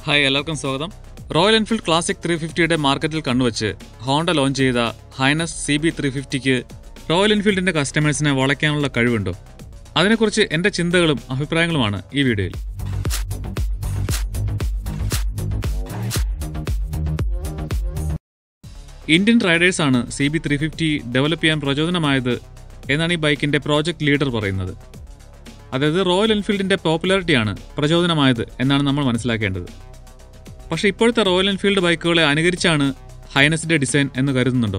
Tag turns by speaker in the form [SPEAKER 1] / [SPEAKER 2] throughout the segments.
[SPEAKER 1] hi എല്ലാവർക്കും സ്വാഗതം Royal Enfield Classic three ഫിഫ്റ്റിയുടെ മാർക്കറ്റിൽ കണ്ണുവച്ച് ഹോണ്ട ലോഞ്ച് ചെയ്ത ഹൈനസ് സി ബി ത്രീ ഫിഫ്റ്റിക്ക് റോയൽ എൻഫീൽഡിന്റെ കസ്റ്റമേഴ്സിനെ വളയ്ക്കാനുള്ള കഴിവുണ്ടോ അതിനെക്കുറിച്ച് എൻ്റെ ചിന്തകളും അഭിപ്രായങ്ങളുമാണ് ഈ വീഡിയോയിൽ ഇന്ത്യൻ റൈഡേഴ്സാണ് C B three fifty develop ചെയ്യാൻ പ്രചോദനമായത് എന്നാണ് ഈ ബൈക്കിന്റെ പ്രോജക്ട് ലീഡർ പറയുന്നത് അതായത് റോയൽ എൻഫീൽഡിന്റെ പോപ്പുലാരിറ്റിയാണ് പ്രചോദനമായത് എന്നാണ് നമ്മൾ മനസ്സിലാക്കേണ്ടത് പക്ഷേ ഇപ്പോഴത്തെ റോയൽ എൻഫീൽഡ് ബൈക്കുകളെ അനുകരിച്ചാണ് ഹൈനസിന്റെ ഡിസൈൻ എന്ന് കരുതുന്നുണ്ടോ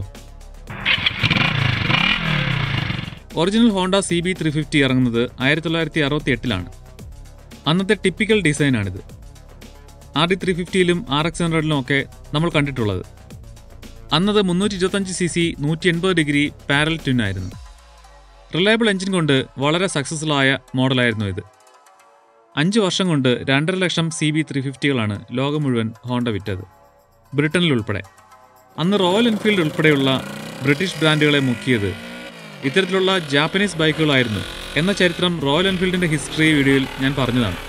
[SPEAKER 1] original Honda C B three fifty ഇറങ്ങുന്നത് ആയിരത്തി തൊള്ളായിരത്തി അറുപത്തി എട്ടിലാണ് അന്നത്തെ ടിപ്പിക്കൽ ഡിസൈനാണിത് ആർ ഡി ത്രീ ഫിഫ്റ്റിയിലും ആർ എക്സ് ഹൺഡ്രഡിലും ഒക്കെ നമ്മൾ കണ്ടിട്ടുള്ളത് അന്നത് മുന്നൂറ്റി ഇരുപത്തഞ്ച് സി സി നൂറ്റി എൺപത് ഡിഗ്രി പാരൽ ട്വിൻ ആയിരുന്നു റിലയബിൾ എഞ്ചിൻ കൊണ്ട് വളരെ സക്സസ്ഫുൾ ആയ മോഡലായിരുന്നു ഇത് അഞ്ച് വർഷം കൊണ്ട് രണ്ടര ലക്ഷം സി ബി ത്രീ ഫിഫ്റ്റികളാണ് ലോകം മുഴുവൻ ഹോണ്ട വിറ്റത് ബ്രിട്ടനിൽ ഉൾപ്പെടെ അന്ന് റോയൽ എൻഫീൽഡ് ഉൾപ്പെടെയുള്ള ബ്രിട്ടീഷ് ബ്രാൻഡുകളെ മുക്കിയത് ഇത്തരത്തിലുള്ള ജാപ്പനീസ് ബൈക്കുകളായിരുന്നു എന്ന ചരിത്രം റോയൽ എൻഫീൽഡിന്റെ ഹിസ്റ്ററി വീഡിയോയിൽ ഞാൻ പറഞ്ഞതാണ്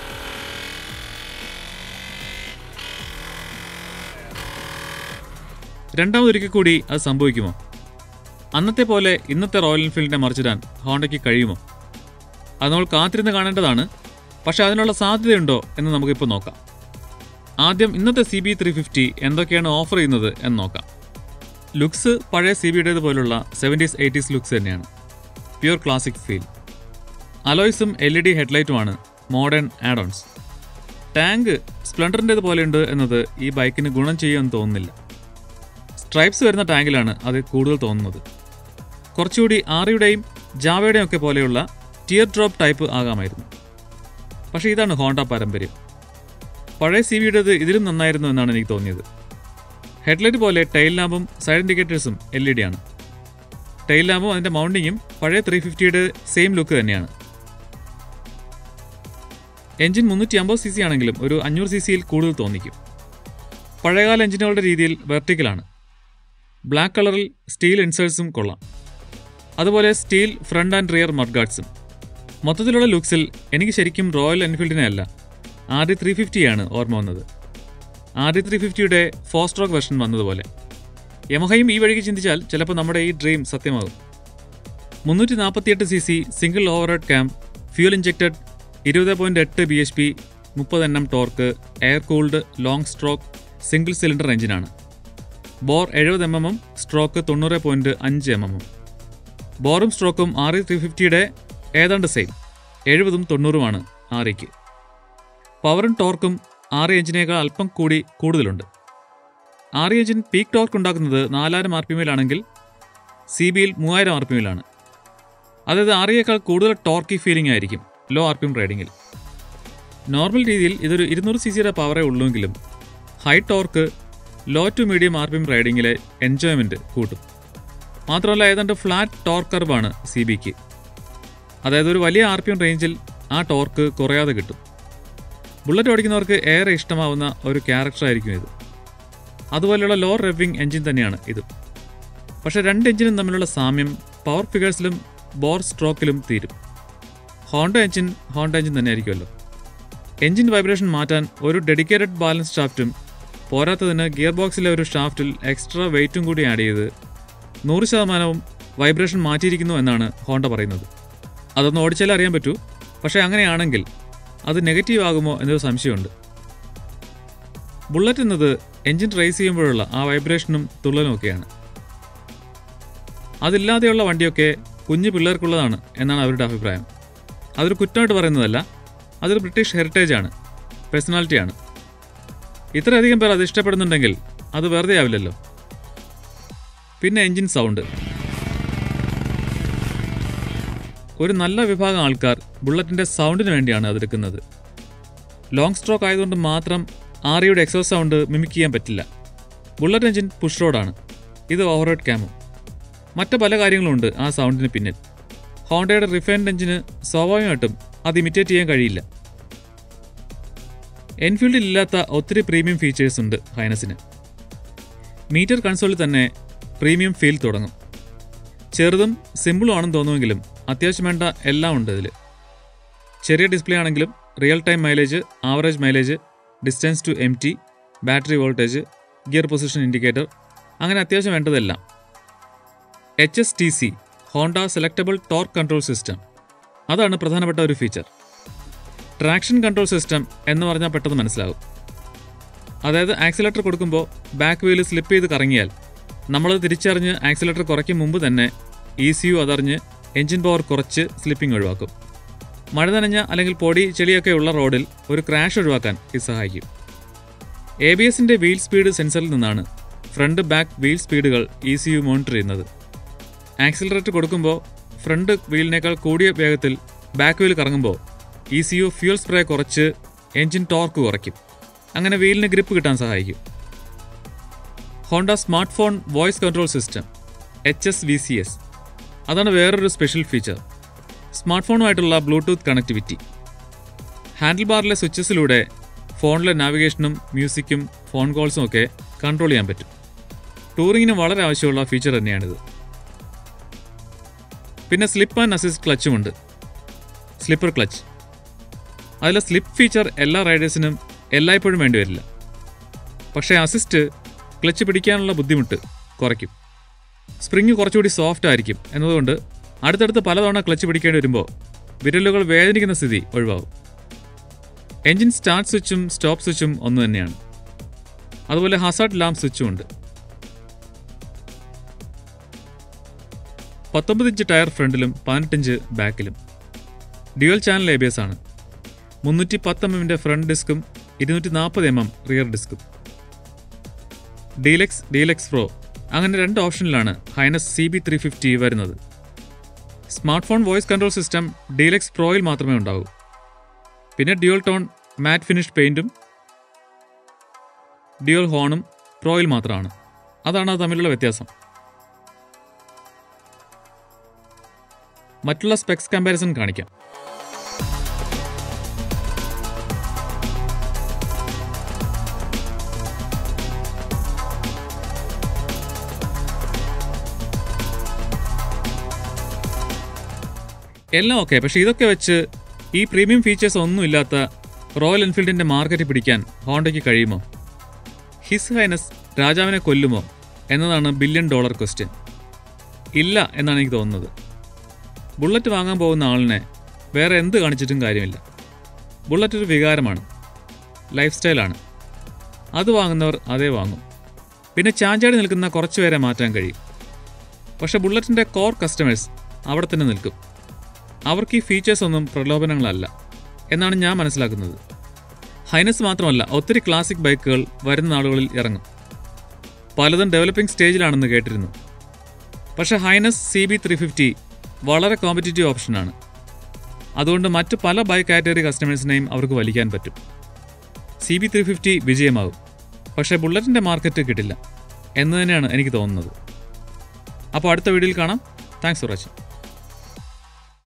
[SPEAKER 1] രണ്ടാമതൊരിക്കൽ കൂടി അത് സംഭവിക്കുമോ അന്നത്തെ പോലെ ഇന്നത്തെ റോയൽ എൻഫീൽഡിനെ മറിച്ചിടാൻ ഹോണ്ടയ്ക്ക് കഴിയുമോ അത് നമ്മൾ കാത്തിരുന്ന് കാണേണ്ടതാണ് പക്ഷേ അതിനുള്ള സാധ്യതയുണ്ടോ എന്ന് നമുക്കിപ്പോൾ നോക്കാം ആദ്യം ഇന്നത്തെ സി ബി ത്രീ ഫിഫ്റ്റി എന്തൊക്കെയാണ് ഓഫർ ചെയ്യുന്നത് എന്ന് നോക്കാം ലുക്സ് പഴയ സി ബിയുടേത് പോലുള്ള സെവൻറ്റീസ് എയ്റ്റീസ് ലുക്സ് തന്നെയാണ് പ്യുർ ക്ലാസിക് ഫീൽ അലോയ്സും എൽ ഇ ഡി ഹെഡ്ലൈറ്റുമാണ് മോഡേൺ ആഡോൺസ് ടാങ്ക് സ്പ്ലെൻഡറിൻ്റേത് പോലെയുണ്ട് എന്നത് ഈ ബൈക്കിന് ഗുണം ചെയ്യുമെന്ന് തോന്നുന്നില്ല സ്ട്രൈപ്സ് വരുന്ന ടാങ്കിലാണ് അത് കൂടുതൽ തോന്നുന്നത് കുറച്ചുകൂടി ആറിയുടെയും ജാവയുടെയും ഒക്കെ പോലെയുള്ള ടിയർ ഡ്രോപ്പ് ടൈപ്പ് ആകാമായിരുന്നു പക്ഷേ ഇതാണ് ഹോണ്ട പാരമ്പര്യം പഴയ സി വിയുടേത് ഇതിലും നന്നായിരുന്നു എന്നാണ് എനിക്ക് തോന്നിയത് ഹെഡ്ലൈറ്റ് പോലെ ടൈൽ ലാമ്പും സൈഡ് ഇൻഡിക്കേറ്റേഴ്സും എൽ ഇ ഡി ആണ് ടൈൽ ലാമ്പും അതിൻ്റെ മൗണ്ടിങ്ങും പഴയ ത്രീ ഫിഫ്റ്റിയുടെ സെയിം ലുക്ക് തന്നെയാണ് എഞ്ചിൻ മുന്നൂറ്റി അമ്പത് സി സി ആണെങ്കിലും ഒരു അഞ്ഞൂറ് സി സിയിൽ കൂടുതൽ തോന്നിക്കും പഴയകാല എഞ്ചിനുകളുടെ രീതിയിൽ വെർട്ടിക്കലാണ് ബ്ലാക്ക് കളറിൽ സ്റ്റീൽ ഇൻസേഴ്സും കൊള്ളാം അതുപോലെ സ്റ്റീൽ ഫ്രണ്ട് ആൻഡ് റിയർ മഡ്ഗാർഡ്സും മൊത്തത്തിലുള്ള ലുക്സിൽ എനിക്ക് ശരിക്കും റോയൽ എൻഫീൽഡിനെ അല്ല ആർ ഡി ത്രീ ഫിഫ്റ്റിയാണ് ഓർമ്മ വന്നത് ആർ ഡി ത്രീ ഫിഫ്റ്റിയുടെ ഫോർ സ്ട്രോക്ക് വെർഷൻ വന്നതുപോലെ യമഹയും ഈ വഴിക്ക് ചിന്തിച്ചാൽ ചിലപ്പോൾ നമ്മുടെ ഈ ഡ്രീം സത്യമാകും മുന്നൂറ്റി നാൽപ്പത്തിയെട്ട് C C single overhead cam fuel injected ഇരുപത് പോയിൻറ്റ് എട്ട് ബി എച്ച് പി മുപ്പത് N M torque air cooled long stroke single cylinder എഞ്ചിനാണ് ബോർ എഴുപത് എം എമ്മും സ്ട്രോക്ക് തൊണ്ണൂറ് പോയിൻറ്റ് അഞ്ച് എം എമ്മും ബോറും സ്ട്രോക്കും ആർ ഇ ത്രീ ഫിഫ്റ്റിയുടെ ഏതാണ്ട് സെയിം എഴുപതും തൊണ്ണൂറുമാണ് ആർ ഇക്ക് പവറും ടോർക്കും ആർ എഞ്ചിനേക്കാൾ അല്പം കൂടി കൂടുതലുണ്ട് ആർ എഞ്ചിൻ പീക്ക് ടോർക്ക് ഉണ്ടാക്കുന്നത് നാലായിരം ആർ പി എമ്മിലാണെങ്കിൽ സി ബിയിൽ മൂവായിരം ആർ പി എമ്മിലാണ് അതായത് ആർ ഇയേക്കാൾ കൂടുതൽ ടോർക്കി ഫീലിംഗ് ആയിരിക്കും ലോ ആർ പി എം റൈഡിങ്ങിൽ നോർമൽ രീതിയിൽ ഇതൊരു ഇരുന്നൂറ് സി സിയുടെ പവറേ ഉള്ളുവെങ്കിലും high torque low to medium R P M റൈഡിങ്ങിലെ എൻജോയ്മെൻറ്റ് കൂട്ടും മാത്രമല്ല ഏതാണ്ട് ഫ്ലാറ്റ് ടോർക്ക് കർവാണ് സി ബിക്ക് അതായത് ഒരു വലിയ ആർ പി എം റേഞ്ചിൽ ആ ടോർക്ക് കുറയാതെ കിട്ടും ബുള്ളറ്റ് ഓടിക്കുന്നവർക്ക് ഏറെ ഇഷ്ടമാവുന്ന ഒരു ക്യാരക്ടറായിരിക്കും ഇത് അതുപോലെയുള്ള ലോ റെവിങ് എഞ്ചിൻ തന്നെയാണ് ഇത് പക്ഷേ രണ്ട് എഞ്ചിനും തമ്മിലുള്ള സാമ്യം പവർ ഫിഗേഴ്സിലും ബോർ സ്ട്രോക്കിലും തീരും ഹോണ്ട എഞ്ചിൻ ഹോണ്ട എഞ്ചിൻ തന്നെയായിരിക്കുമല്ലോ എഞ്ചിൻ വൈബ്രേഷൻ മാറ്റാൻ ഒരു ഡെഡിക്കേറ്റഡ് ബാലൻസ് ഷാഫ്റ്റും പോരാത്തതിന് ഗിയർ ബോക്സിലെ ഒരു ഷാഫ്റ്റിൽ എക്സ്ട്രാ വെയിറ്റും കൂടി ആഡ് ചെയ്ത് നൂറ് ശതമാനവും വൈബ്രേഷൻ മാറ്റിയിരിക്കുന്നു എന്നാണ് ഹോണ്ട പറയുന്നത് അതൊന്ന് ഓടിച്ചാലേ അറിയാൻ പറ്റൂ പക്ഷേ അങ്ങനെയാണെങ്കിൽ അത് നെഗറ്റീവ് ആകുമോ എന്നൊരു സംശയമുണ്ട് ബുള്ളറ്റ് എന്നത് എഞ്ചിൻ റേസ് ചെയ്യുമ്പോഴുള്ള ആ വൈബ്രേഷനും തുള്ളലും ഒക്കെയാണ് അതില്ലാതെയുള്ള വണ്ടിയൊക്കെ കുഞ്ഞു പിള്ളേർക്കുള്ളതാണ് എന്നാണ് അവരുടെ അഭിപ്രായം അതൊരു കുറ്റമായിട്ട് പറയുന്നതല്ല അതൊരു ബ്രിട്ടീഷ് ഹെറിറ്റേജ് ആണ് പേഴ്സണാലിറ്റിയാണ് ഇത്രയധികം പേർ അത് ഇഷ്ടപ്പെടുന്നുണ്ടെങ്കിൽ അത് വെറുതെ ആവില്ലല്ലോ പിന്നെ എഞ്ചിൻ സൗണ്ട് ഒരു നല്ല വിഭാഗം ആൾക്കാർ ബുള്ളറ്റിൻ്റെ സൗണ്ടിന് വേണ്ടിയാണ് അതെടുക്കുന്നത് ലോങ് സ്ട്രോക്ക് ആയതുകൊണ്ട് മാത്രം ആറിയുടെ എക്സോ സൗണ്ട് മിമിക് ചെയ്യാൻ പറ്റില്ല ബുള്ളറ്റ് എഞ്ചിൻ പുഷ് റോഡാണ് ഇത് ഓവർഹെഡ് ക്യാമും മറ്റ് പല കാര്യങ്ങളുമുണ്ട് ആ സൗണ്ടിന് പിന്നിൽ ഹോണ്ടയുടെ റിഫൈൻഡ് എഞ്ചിന് സ്വാഭാവികമായിട്ടും അത് ഇമിറ്റേറ്റ് ചെയ്യാൻ കഴിയില്ല എൻഫീൽഡിൽ ഇല്ലാത്ത ഒത്തിരി പ്രീമിയം ഫീച്ചേഴ്സ് ഉണ്ട് ഹൈനസിന് മീറ്റർ കൺസോളിൽ തന്നെ പ്രീമിയം ഫീൽ തുടങ്ങും ചെറുതും സിമ്പിളും ആണെന്ന് തോന്നുമെങ്കിലും അത്യാവശ്യം വേണ്ട എല്ലാം ഉണ്ട് ഇതിൽ ചെറിയ ഡിസ്പ്ലേ ആണെങ്കിലും real time mileage average mileage distance to empty battery voltage gear position indicator അങ്ങനെ അത്യാവശ്യം വേണ്ടതെല്ലാം H S T C Honda selectable torque control system അതാണ് പ്രധാനപ്പെട്ട ഒരു ഫീച്ചർ ട്രാക്ഷൻ കൺട്രോൾ സിസ്റ്റം എന്ന് പറഞ്ഞാൽ പെട്ടെന്ന് മനസ്സിലാവും അതായത് ആക്സിലേറ്റർ കൊടുക്കുമ്പോൾ ബാക്ക് വീല് സ്ലിപ്പ് ചെയ്ത് കറങ്ങിയാൽ നമ്മളത് തിരിച്ചറിഞ്ഞ് ആക്സിലേറ്റർ കുറയ്ക്കും മുമ്പ് തന്നെ ഇ സി യു അതറിഞ്ഞ് എഞ്ചിൻ പവർ കുറച്ച് സ്ലിപ്പിംഗ് ഒഴിവാക്കും മഴ നനഞ്ഞ അല്ലെങ്കിൽ പൊടി ചെളിയൊക്കെ ഉള്ള റോഡിൽ ഒരു ക്രാഷ് ഒഴിവാക്കാൻ ഇത് സഹായിക്കും എ ബി എസിൻ്റെ വീൽ സ്പീഡ് സെൻസറിൽ നിന്നാണ് ഫ്രണ്ട് ബാക്ക് വീൽ സ്പീഡുകൾ ഇ സി യു മോണിറ്റർ ചെയ്യുന്നത് ആക്സിലറേറ്റർ കൊടുക്കുമ്പോൾ ഫ്രണ്ട് വീലിനേക്കാൾ കൂടിയ വേഗത്തിൽ ബാക്ക് വീൽ കറങ്ങുമ്പോൾ E C U fuel spray കുറച്ച് എഞ്ചിൻ ടോർക്ക് കുറയ്ക്കും അങ്ങനെ വീലിന് ഗ്രിപ്പ് കിട്ടാൻ സഹായിക്കും Honda smartphone voice control system H S V C S അതാണ് വേറൊരു സ്പെഷ്യൽ ഫീച്ചർ സ്മാർട്ട് ഫോണുമായിട്ടുള്ള ബ്ലൂടൂത്ത് കണക്ടിവിറ്റി ഹാൻഡിൽ ബാറിലെ സ്വിച്ചസിലൂടെ ഫോണിലെ നാവിഗേഷനും മ്യൂസിക്കും ഫോൺ കോൾസും ഒക്കെ കൺട്രോൾ ചെയ്യാൻ പറ്റും ടൂറിങ്ങിന് വളരെ ആവശ്യമുള്ള ഫീച്ചർ തന്നെയാണിത് പിന്നെ സ്ലിപ്പ് ആൻഡ് അസിസ്റ്റ് ക്ലച്ചുമുണ്ട് സ്ലിപ്പർ ക്ലച്ച് അതിലെ സ്ലിപ്പ് ഫീച്ചർ എല്ലാ റൈഡേഴ്സിനും എല്ലായ്പ്പോഴും വേണ്ടി വരില്ല പക്ഷേ അസിസ്റ്റ് ക്ലച്ച് പിടിക്കാനുള്ള ബുദ്ധിമുട്ട് കുറയ്ക്കും സ്പ്രിങ് കുറച്ചുകൂടി സോഫ്റ്റ് ആയിരിക്കും എന്നതുകൊണ്ട് അടുത്തടുത്ത് പലതവണ ക്ലച്ച് പിടിക്കേണ്ടി വരുമ്പോൾ വിരലുകൾ വേദനിക്കുന്ന സ്ഥിതി ഒഴിവാകും എഞ്ചിൻ സ്റ്റാർട്ട് സ്വിച്ചും സ്റ്റോപ്പ് സ്വിച്ചും ഒന്ന് തന്നെയാണ് അതുപോലെ ഹസാർഡ് ലാമ്പ് സ്വിച്ചും ഉണ്ട് പത്തൊമ്പത് ഇഞ്ച് ടയർ ഫ്രണ്ടിലും പതിനെട്ട് ഇഞ്ച് ബാക്കിലും dual channel A B S ആണ് മുന്നൂറ്റി പത്ത് എം എമ്മിൻ്റെ ഫ്രണ്ട് ഡിസ്കും ഇരുന്നൂറ്റി നാൽപ്പത് എം എം റിയർ ഡിസ്കും ഡീലക്സ് ഡീലക്സ് പ്രോ അങ്ങനെ രണ്ട് ഓപ്ഷനിലാണ് Highness C B three fifty വരുന്നത് smartphone voice control system deluxe പ്രോയിൽ മാത്രമേ ഉണ്ടാവൂ പിന്നെ ഡ്യുവൽ ടോൺ മാറ്റ് ഫിനിഷ് പെയിൻറ്റും ഡ്യുവൽ ഹോണും പ്രോയിൽ മാത്രമാണ് അതാണ് അത് തമ്മിലുള്ള വ്യത്യാസം മറ്റുള്ള സ്പെക്സ് കമ്പാരിസൺ കാണിക്കാം എല്ലാം ഓക്കെ പക്ഷേ ഇതൊക്കെ വെച്ച് ഈ പ്രീമിയം ഫീച്ചേഴ്സ് ഒന്നും ഇല്ലാത്ത റോയൽ എൻഫീൽഡിന്റെ മാർക്കറ്റ് പിടിക്കാൻ ഹോണ്ടയ്ക്ക് കഴിയുമോ ഹിസ് ഹൈനസ് രാജാവിനെ കൊല്ലുമോ എന്നതാണ് ബില്യൺ ഡോളർ ക്വസ്റ്റ്യൻ ഇല്ല എന്നാണ് എനിക്ക് തോന്നുന്നത് ബുള്ളറ്റ് വാങ്ങാൻ പോകുന്ന ആളിനെ വേറെ എന്ത് കാണിച്ചിട്ടും കാര്യമില്ല ബുള്ളറ്റ് ഒരു വികാരമാണ് ലൈഫ് സ്റ്റൈലാണ് അത് വാങ്ങുന്നവർ അതേ വാങ്ങും പിന്നെ ചാഞ്ചാടി നിൽക്കുന്ന കുറച്ച് പേരെ മാറ്റാൻ കഴിയും പക്ഷേ ബുള്ളറ്റിൻ്റെ കോർ കസ്റ്റമേഴ്സ് അവിടെ തന്നെ നിൽക്കും അവർക്ക് ഈ ഫീച്ചേഴ്സ് ഒന്നും പ്രലോഭനങ്ങളല്ല എന്നാണ് ഞാൻ മനസ്സിലാക്കുന്നത് ഹൈനസ് മാത്രമല്ല ഒത്തിരി ക്ലാസിക് ബൈക്കുകൾ വരുന്ന നാളുകളിൽ ഇറങ്ങും പലതും ഡെവലപ്പിംഗ് സ്റ്റേജിലാണെന്ന് കേട്ടിരുന്നു പക്ഷേ Highness C B three fifty വളരെ കോമ്പറ്റീറ്റീവ് ഓപ്ഷനാണ് അതുകൊണ്ട് മറ്റ് പല ബൈക്ക് കാറ്റഗറി കസ്റ്റമേഴ്സിനെയും അവർക്ക് വലിക്കാൻ പറ്റും സി ബി ത്രീ ഫിഫ്റ്റി വിജയമാകും പക്ഷേ ബുള്ളറ്റിൻ്റെ മാർക്കറ്റ് കിട്ടില്ല എന്ന് തന്നെയാണ് എനിക്ക് തോന്നുന്നത് അപ്പോൾ അടുത്ത വീഡിയോയിൽ കാണാം താങ്ക്സ് ഫോർ വാച്ചിങ്